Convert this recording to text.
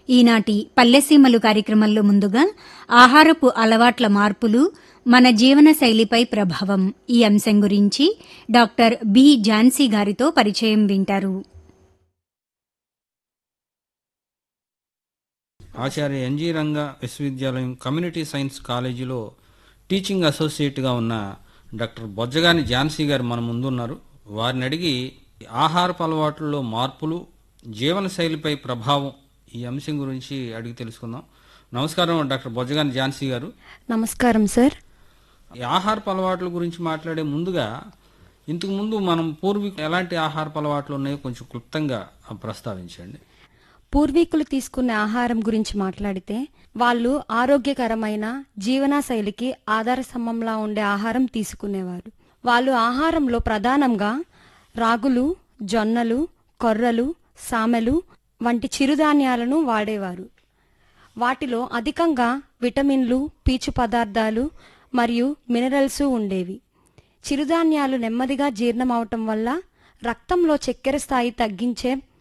ఈనాటి పల్లెసీమలు కార్యక్రమంలో ముందుగా ఆహారపు అలవాట్ల మార్పులు మన జీవన శైలిపై ప్రభావం ఈ అంశం గురించి డాక్టర్ బి ఝాన్సీ గారితో పరిచయం వింటారు ఆచార్య ఎన్జీ రంగ విశ్వవిద్యాలయం కమ్యూనిటీ సైన్స్ కాలేజీలో టీచింగ్ అసోసియేట్గా ఉన్న డాక్టర్ బొజ్జగాని ఝాన్సీ గారు మన ముందున్నారు వారిని అడిగి ఆహారపు అలవాట్లలో మార్పులు జీవనశైలిపై ప్రభావం ఈ అంశం గురించి అడిగి తెలుసుకుందాం నమస్కారం డాక్టర్ బొజ్జగాని ఝాన్సీ గారు నమస్కారం సార్ ఈ ఆహారపు అలవాట్ల గురించి మాట్లాడే ముందుగా ఇంతకు ముందు మనం పూర్వీకులు ఎలాంటి ఆహారపు అలవాట్లు ఉన్నాయో కొంచెం క్లుప్తంగా ప్రస్తావించండి పూర్వీకులు తీసుకునే ఆహారం గురించి మాట్లాడితే వాళ్ళు ఆరోగ్యకరమైన జీవనశైలికి ఆధార స్తంభంలా ఉండే ఆహారం తీసుకునేవారు వాళ్ళు ఆహారంలో ప్రధానంగా రాగులు జొన్నలు కొర్రలు సామెలు వంటి చిరుధాన్యాలను వాడేవారు వాటిలో అధికంగా విటమిన్లు పీచు పదార్థాలు మరియు మినరల్స్ ఉండేవి చిరుధాన్యాలు నెమ్మదిగా జీర్ణమవటం వల్ల రక్తంలో చక్కెర స్థాయి తగ్గించే